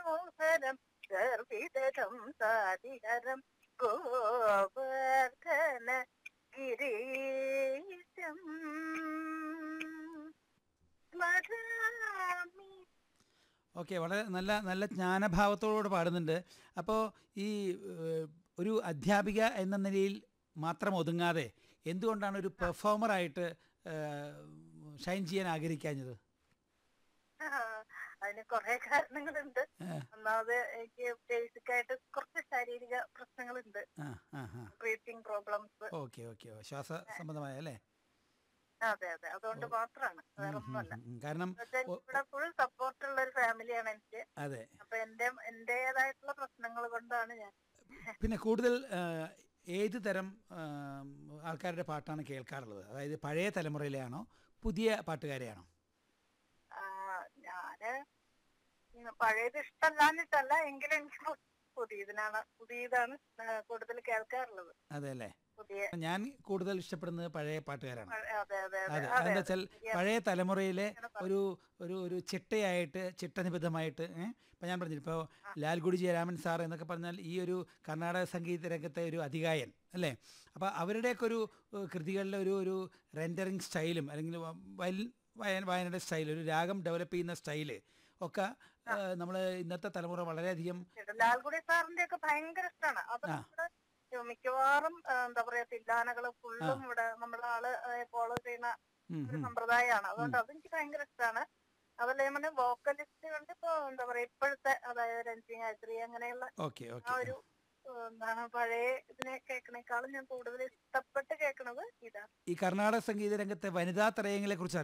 മനോഹരം ഗർഭിതം സാതിഹരം ഗോവർദ്ധന ഗിരീശം സ്മരാമി ഓക്കെ വളരെ നല്ല നല്ല ജ്ഞാനഭാവത്തോടുകൂടെ പാടുന്നുണ്ട് അപ്പോൾ ഈ ഏഹ്, ഒരു അധ്യാപിക എന്ന നിലയിൽ മാത്രം ഒതുങ്ങാതെ എന്തുകൊണ്ടാണ് ഒരു പെർഫോമറായിട്ട് ഷൈൻ ചെയ്യാൻ ആഗ്രഹിക്കാഞ്ഞത് ആ, അതിന് കുറെ കാരണങ്ങളുണ്ട് ഏ. ഒന്നാമത് എനിക്ക് ബേസിക് ആയിട്ട് കുറച്ച് ശാരീരിക പ്രശ്നങ്ങളുണ്ട് ആ ആ ആ ബ്രീത്തിങ് പ്രോബ്ലംസ് ഓക്കെ ഓക്കെ ശ്വാസ സംബന്ധമായ അല്ലേ അതെ അതെ അതുകൊണ്ട് മാത്രമാണ് വേറെ ഒന്നുമല്ല ഉം, ഉം. കാരണം എന്നുവെച്ചാൽ ഇവിടെ ഫുൾ സപ്പോർട്ട് ഉള്ള ഒരു ഫാമിലിയാണ് എനിക്ക് അതെ അപ്പൊ എന്റെ എന്റേതായിട്ടുള്ള പ്രശ്നങ്ങൾ കൊണ്ടാണ് ഞാൻ പിന്നെ കൂടുതൽ ആ, ഏത് തരം ആ, ആൾക്കാരുടെ പാട്ടാണ് കേൾക്കാറുള്ളത് അതായത് പഴയ തലമുറയിലെയാണോ പുതിയ പാട്ടുകാരെയാണോ ആ, ഞാന് ഉം പഴയത് ഇഷ്ടമല്ലാഞ്ഞിട്ടല്ല എങ്കിലും എനിക്ക് പു- പുതിയതിനാണ് പുതിയതാണ് ആ, കൂടുതൽ കേൾക്കാറുള്ളത് അതെ അല്ലേ പുതിയ ഞാൻ കൂടുതൽ ഇഷ്ടപ്പെടുന്നത് പഴയ പാട്ടുകാരാണ് പഴ- അതെ അതെ അതെ അതെ അതെ അതെന്താ വെച്ചാൽ ശരിയാണ്. പഴയ തലമുറയിലെ ഒരു ഒരു ഒരു ചിട്ടയായിട്ട് ചിട്ടനിബദ്ധമായിട്ട് ഏഹ് ഇപ്പം ഞാൻ പറഞ്ഞു ഇപ്പോൾ ലാൽഗുഡി ജയരാമൻ സാർ എന്നൊക്കെ പറഞ്ഞാൽ ഈ ഒരു കർണാടക സംഗീത രംഗത്തെ ഒരു അധികായൻ അല്ലേ അപ്പോൾ അവരുടെയൊക്കെ ഒരു ഏഹ്, കൃതികളിലെ ഒരു ഒരു റെൻഡറിങ് സ്റ്റൈലും അല്ലെങ്കിൽ വ- വയലിൻ വായന വായനയുടെ സ്റ്റൈൽ ഒരു രാഗം ഡെവലപ്പ് ചെയ്യുന്ന സ്റ്റൈല് ഒക്കെ നമ്മൾ ഇന്നത്തെ തലമുറ വളരെയധികം ചേട്ടാ, ലാൽഗുഡി സാറിന്റെ ഒക്കെ ഭയങ്കര ഇഷ്ടമാണ് അത് ആ. ഇവിടെ മിക്കവാറും ആ, എന്താ പറയാ തില്ലാനകള് ഫുള്ളും ഇവിടെ നമ്മുടെ ആള് ഫോളോ ചെയ്യുന്ന ഉം, ഒരു ഉം. സമ്പ്രദായമാണ് അതുകൊണ്ട് അതെനിക്ക് ഭയങ്കര ഇഷ്ടമാണ് അതല്ല ഞാൻ വോക്കലിസ്റ്റ് കൊണ്ട് ഇപ്പൊ എന്താ പറയാ ഇപ്പോഴത്തെ അതായത് രഞ്ജി ഗായത്രി അങ്ങനെയുള്ള ഓക്കെ ആ ഓക്കെ ഒരു ഏഹ്, എന്താണ് പഴയ ഇതിനെ കേൾക്കണേക്കാളും ഞാൻ കൂടുതൽ ഇഷ്ടപ്പെട്ട് കേൾക്കണത് ഇതാണ് ഈ കർണാടക സംഗീത രംഗത്തെ വനിതാ ത്രയങ്ങളെ കുറിച്ച്